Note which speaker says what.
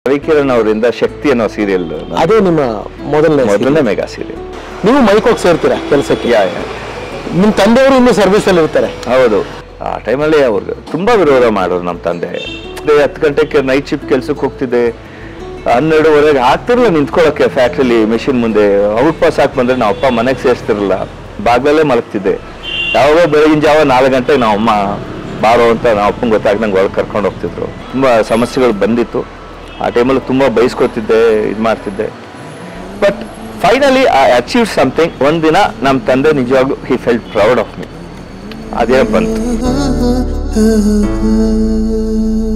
Speaker 1: ರವಿಕಿರಣ್ ಅವರಿಂದ ಶಕ್ತಿ ಅನ್ನೋ ಸೀರಿಯಲ್
Speaker 2: ಅದೇ ನಿಮ್ಮ ಮೊದಲನೇ
Speaker 1: ಮೊದಲನೇ ಮೆಗಾ ಸೀರಿಯಲ್
Speaker 2: ನೀವು ಮೈಕ್ ಹೋಗಿ ಸೇರ್ತೀರಾ ಕೆಲಸಕ್ಕೆ
Speaker 1: ಯಾ ಯಾ.
Speaker 2: ನಿಮ್ಮ ತಂದೆಯವರು ಇನ್ನೂ ಸರ್ವಿಸ್ ಅಲ್ಲಿ ಇರ್ತಾರೆ
Speaker 1: ಹೌದು ಆ ಟೈಮಲ್ಲಿ ಅವ್ರಿಗೆ ತುಂಬಾ ವಿರೋಧ ಮಾಡೋರು ನಮ್ಮ ತಂದೆ ಅದೇ ಹತ್ತು ಗಂಟೆಗೆ ನೈಟ್ ಶಿಫ್ಟ್ ಕೆಲ್ಸಕ್ಕೆ ಹೋಗ್ತಿದ್ದೆ ಹನ್ನೆರಡುವರೆಗೆ ಆಗ್ತಿರಲ್ಲ ನಿಂತ್ಕೊಳ್ಳೋಕೆ ಫ್ಯಾಕ್ಟ್ರಿಲಿ ಮೆಷಿನ್ ಮುಂದೆ ಔಟ್ ಪಾಸ್ ಹಾಕಿ ಬಂದ್ರೆ ನಾವು ಅಪ್ಪ ಮನೆಗೆ ಸೇರಿಸ್ತಿರಲ್ಲ ಬಾಗ್ಲಲ್ಲೇ ಮಲಗ್ತಿದ್ದೆ ಯಾವಾಗ ಬೆಳಗಿನ ಜಾವ ನಾಲ್ಕು ಗಂಟೆಗೆ ನಾವು ಅಮ್ಮ ಬಾರೋ ಅಂತ ನಾವು ಅಪ್ಪಂಗೆ ಗೊತ್ತಾಗ್ದಂಗೆ ಒಳಗೆ ಕರ್ಕೊಂಡು ಹೋಗ್ತಿದ್ರು ತುಂಬ ಸಮಸ್ಯೆಗಳು ಬಂದಿತ್ತು ಆ ಟೈಮಲ್ಲಿ ತುಂಬ ಬೈಸ್ಕೊತಿದ್ದೆ ಇದು ಮಾಡ್ತಿದ್ದೆ but finally I achieve something ಒಂದಿನ ನಮ್ಮ ತಂದೆ ನಿಜವಾಗ್ಲೂ he felt proud of me ಅದೇ ಬಂತು